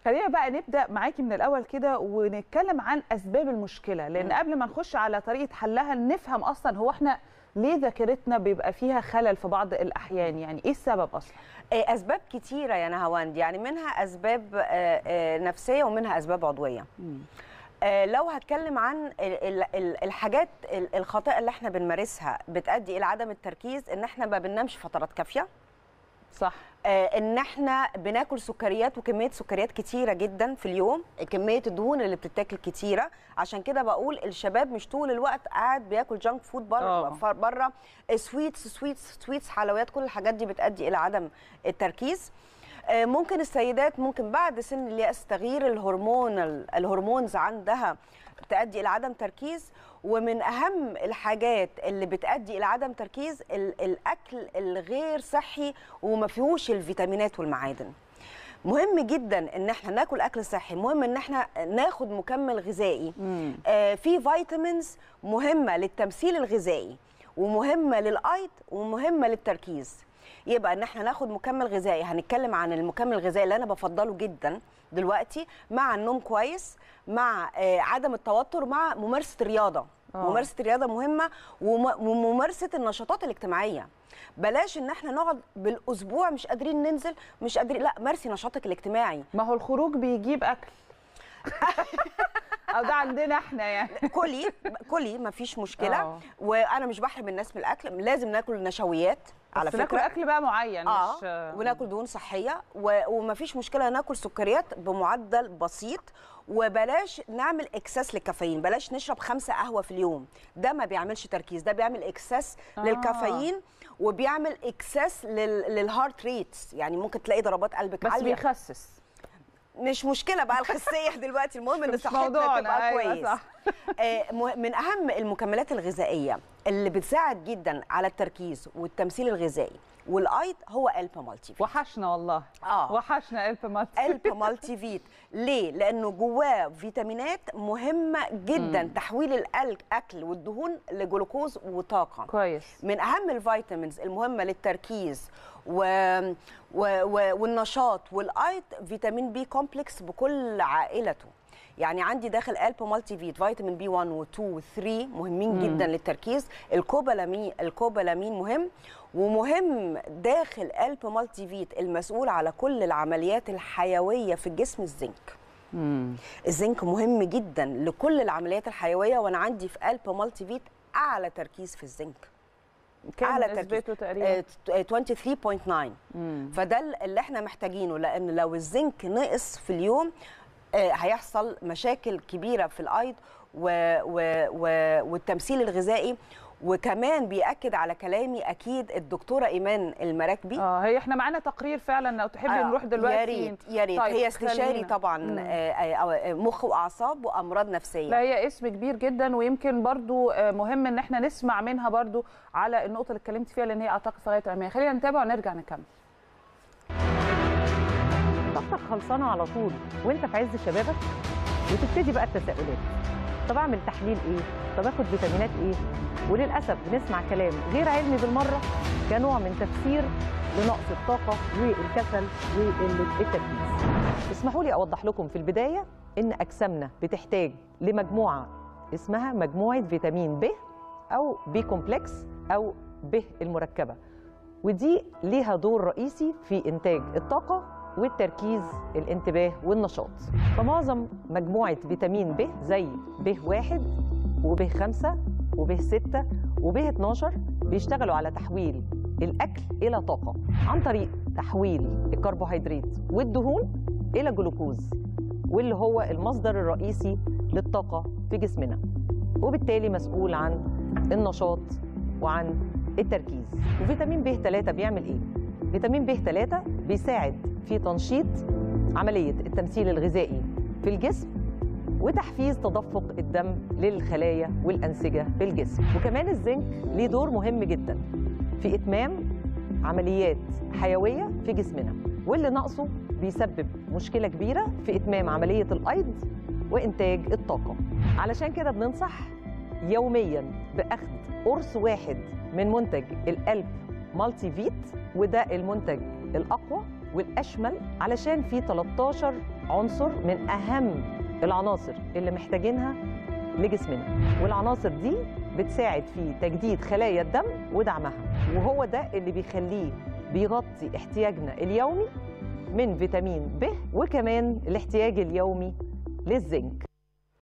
خلينا بقى نبدا معاكي من الاول كده ونتكلم عن اسباب المشكله لان قبل ما نخش على طريقه حلها نفهم اصلا هو احنا ليه ذاكرتنا بيبقى فيها خلل في بعض الاحيان يعني ايه السبب اصلا آه، اسباب كتيره يا نهاوند يعني منها اسباب آه، آه، نفسيه ومنها اسباب عضويه آه، لو هتكلم عن ال- ال- ال- الحاجات ال- الخاطئه اللي احنا بنمارسها بتؤدي الى عدم التركيز ان احنا ما بننامش فترات كافيه صح آه، ان احنا بناكل سكريات وكميه سكريات كتيره جدا في اليوم كميه الدهون اللي بتتاكل كتيره عشان كده بقول الشباب مش طول الوقت قاعد بياكل جانك فود آه. بره بره سويتس سويتس سويتس حلويات كل الحاجات دي بتؤدي الى عدم التركيز آه، ممكن السيدات ممكن بعد سن الياس تغيير الهرمون الهرمونز عندها تؤدي الى عدم تركيز ومن اهم الحاجات اللي بتؤدي الى عدم تركيز ال- الاكل الغير صحي وما فيهوش الفيتامينات والمعادن مهم جدا ان احنا ناكل اكل صحي مهم ان احنا ناخد مكمل غذائي آه في فيتامينز مهمه للتمثيل الغذائي ومهمه للايض ومهمه للتركيز يبقى ان احنا ناخد مكمل غذائي هنتكلم عن المكمل الغذائي اللي انا بفضله جدا دلوقتي مع النوم كويس مع آه عدم التوتر مع ممارسه الرياضه آه. ممارسه الرياضه مهمه وم- وممارسه النشاطات الاجتماعيه بلاش ان احنا نقعد بالاسبوع مش قادرين ننزل مش قادرين لا مارسي نشاطك الاجتماعي ما هو الخروج بيجيب اكل او ده عندنا احنا يعني كلي كلي مفيش مشكله آه. وانا مش بحرم الناس من الاكل لازم ناكل نشويات على بس ناكل فكره اكل بقى معين اه مش وناكل دهون صحيه و... ومفيش مشكله ناكل سكريات بمعدل بسيط وبلاش نعمل اكسس للكافيين بلاش نشرب خمسة قهوه في اليوم ده ما بيعملش تركيز ده بيعمل اكسس آه. آه. للكافيين وبيعمل اكسس لل... للهارت ريتس يعني ممكن تلاقي ضربات قلبك بس عاليه بيخسس مش مشكله بقى الخسيه دلوقتي المهم ان مش صحتنا موضوعنا، تبقى أيوة كويس صح. آه، مه- من اهم المكملات الغذائيه اللي بتساعد جدا على التركيز والتمثيل الغذائي والايض هو البا مالتي فيت وحشنا والله آه. وحشنا الف مالتي البا مالتي فيت ليه لانه جواه فيتامينات مهمه جدا تحويل الاكل والدهون لجلوكوز وطاقه كويس من اهم الفيتامينز المهمه للتركيز و... و... و... والنشاط والايض فيتامين بي كومبلكس بكل عائلته يعني عندي داخل البا مالتي فيت فيتامين بي 1 و2 و3 مهمين مم. جدا للتركيز الكوبالامين الكوبالامين مهم ومهم داخل البا مالتي فيت المسؤول على كل العمليات الحيويه في الجسم الزنك مم. الزنك مهم جدا لكل العمليات الحيويه وانا عندي في البا مالتي فيت اعلى تركيز في الزنك كام أعلى تركيز. نسبته تقريبا آه، 23.9 مم. فده اللي احنا محتاجينه لان لو الزنك نقص في اليوم آه، هيحصل مشاكل كبيره في الايض و و و والتمثيل الغذائي وكمان بياكد على كلامي اكيد الدكتوره ايمان المراكبي اه هي احنا معانا تقرير فعلا لو تحبي آه، نروح دلوقتي يا ريت يا ريت طيب، هي استشاري خلينا. طبعا مم. آه، آه، آه، مخ واعصاب وامراض نفسيه لا هي اسم كبير جدا ويمكن برضو آه، مهم ان احنا نسمع منها برضو على النقطه اللي اتكلمت فيها لان هي اعتقد في غايه الاهميه خلينا نتابع ونرجع نكمل طاقتك خلصانه على طول وانت في عز شبابك وتبتدي بقى التساؤلات طب اعمل تحليل ايه طب اخد فيتامينات ايه وللاسف بنسمع كلام غير علمي بالمره كنوع من تفسير لنقص الطاقه والكسل وقله التركيز اسمحوا لي اوضح لكم في البدايه ان اجسامنا بتحتاج لمجموعه اسمها مجموعه فيتامين ب او بي كومبلكس او ب المركبه ودي ليها دور رئيسي في إنتاج الطاقة والتركيز الانتباه والنشاط فمعظم مجموعة فيتامين ب زي ب واحد وب خمسة وب ستة وب 12 بيشتغلوا على تحويل الأكل إلى طاقة عن طريق تحويل الكربوهيدرات والدهون إلى جلوكوز واللي هو المصدر الرئيسي للطاقة في جسمنا وبالتالي مسؤول عن النشاط وعن التركيز وفيتامين ب 3 بيعمل ايه فيتامين ب 3 بيساعد في تنشيط عمليه التمثيل الغذائي في الجسم وتحفيز تدفق الدم للخلايا والانسجه في الجسم وكمان الزنك ليه دور مهم جدا في اتمام عمليات حيويه في جسمنا واللي ناقصه بيسبب مشكله كبيره في اتمام عمليه الايض وانتاج الطاقه علشان كده بننصح يوميا باخذ قرص واحد من منتج القلب مالتي فيت وده المنتج الاقوى والاشمل علشان فيه 13 عنصر من اهم العناصر اللي محتاجينها لجسمنا والعناصر دي بتساعد في تجديد خلايا الدم ودعمها وهو ده اللي بيخليه بيغطي احتياجنا اليومي من فيتامين ب وكمان الاحتياج اليومي للزنك